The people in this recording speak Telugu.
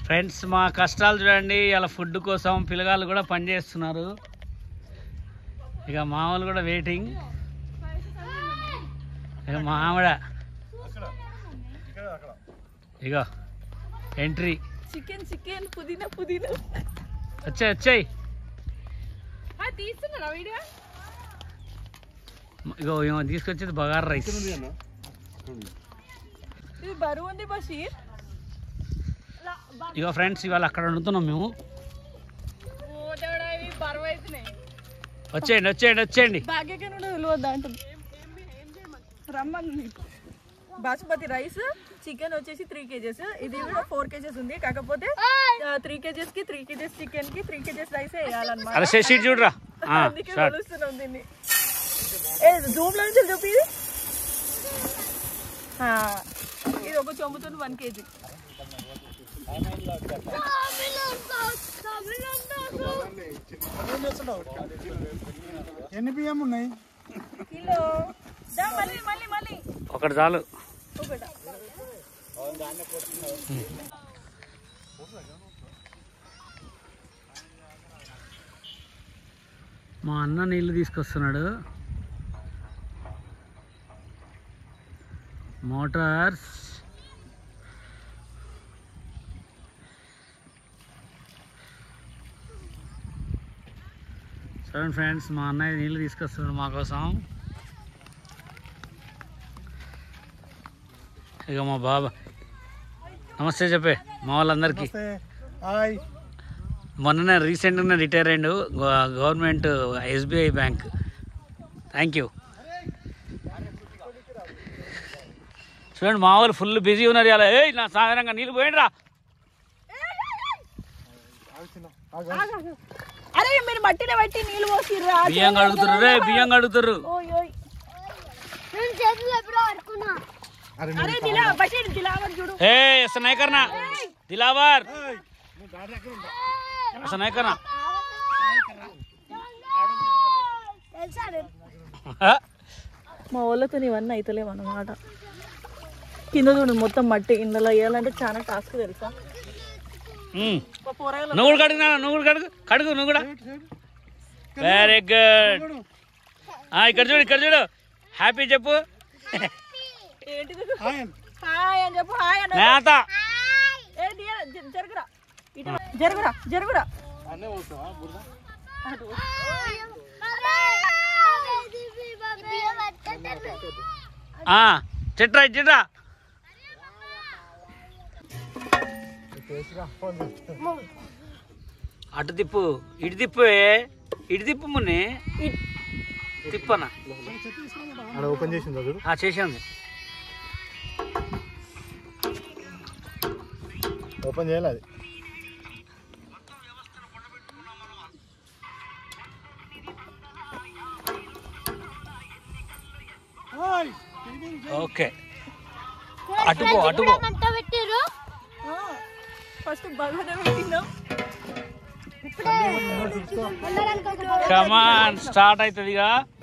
ఫ్రెండ్స్ మా కష్టాలు చూడండి ఇలా ఫుడ్ కోసం పిల్లగాళ్ళు కూడా పనిచేస్తున్నారు ఇక మామూలు కూడా వెయిటింగ్ ఇక మా ఆవిడ ఇగో ఎంట్రీ చికెన్ చికెన్ పుదీనా పుదీనా వచ్చాయి వచ్చాయి తీస్తున్నారా వీడియో ఇగో ఇగో తీసుకొచ్చేది బగారా రైస్ ఇది బరువు ఉంది బషీర్ ఇగో ఫ్రెండ్స్ ఇవాళ అక్కడ వండుతున్నాం మేము ఓ దేవుడా ఇవి బరువు అవుతున్నాయి వచ్చేయండి వచ్చేయండి వచ్చేయండి భాగ్యకన్ కూడా తెలియదు అంటుంది రమ్మని బాస్మతి రైస్ చికెన్ వచ్చేసి త్రీ కేజెస్ ఇది కూడా ఫోర్ కేజెస్ ఉంది కాకపోతే త్రీ కేజెస్ కి త్రీ కేజెస్ చికెన్ కి త్రీ కేజెస్ రైస్ వేయాలన్నమాట అరే షీట్ చూడరా ఆ, అందుకే స్టార్ట్ కొలుస్తున్నాం దీన్ని ఏ జూమ్ లో నుంచి చూపి ఇది ఆ, ఇది ఒక చొమ్ముతుంది వన్ కేజీ ఎన్ని బియ్యం ఉన్నాయి కిలో దా మళ్ళీ మళ్ళీ మళ్ళీ ఒకటి చాలు ఒకట మా అన్న నీళ్ళు తీసుకొస్తున్నాడు మోటార్స్ చూడండి ఫ్రెండ్స్ మా అన్నయ్య నీళ్ళు తీసుకొస్తున్నాడు మా కోసం ఇక మా బాబా నమస్తే చెప్పే మా వాళ్ళందరికీ నమస్తే హాయ్ మొన్ననే రీసెంట్గానే రిటైర్ అయ్యిండు గవ- government SBI bank thank you చూడండి మా వాళ్ళు ఫుల్ బిజీ ఉన్నారు ఇలా ఏయ్ నా సాధారణంగా నీళ్ళు పోయండి రా అరే మీరు మట్టిలో పెట్టి నీళ్ళు పోసిర్రా బియ్యం కడుగుతుర్రు రే బియ్యం కడుగుతుర్రు ఓయ్ ఓయ్ అరే అరే దిలా బషీర్ దిలావర్ చూడు ఏ ऐसा नहीं करना दिलावर ऐसा नहीं करना हाँ? మా వాళ్ళతో ఇవన్నీ అవుతలేవు అన్నమాట కింద చూడు మొత్తం మట్టి ఇందులో వేయాలంటే చాలా టాస్క్ తెలుసా ఉమ్. మా పోరగాళ్ళు నువ్వు కూడా కడుగు నాన్న, నువ్వు కూడా కడుగు కడుగు నువ్వు కూడా వెరీ గుడ్ ఇక్కడ చూడు ఇక్కడ చూడు హ్యాపీ చెప్పు ఏంటిది హాయ్ హాయ్ అని చెప్పు హాయ్ అన్న నేత ఏ దియా, జ- జరుగురా ఇటు జరుగురా జరుగురా అటు. ఆ, చిట్రా చిట్రా అటు తిప్పు ఇటు తిప్పు ఇటు తిప్పు మున్ని ఇట్. తిప్పనా అక్కడ ఓపెన్ చేసింది చూడు ఆ చేసింది ఓపెన్ చేయాలి అది ఓకే అటుపో అటుపో ఆ, ఫస్ట్ బాగానే పెట్టినాం కమాన్ స్టార్ట్ అవుతుంది ఇక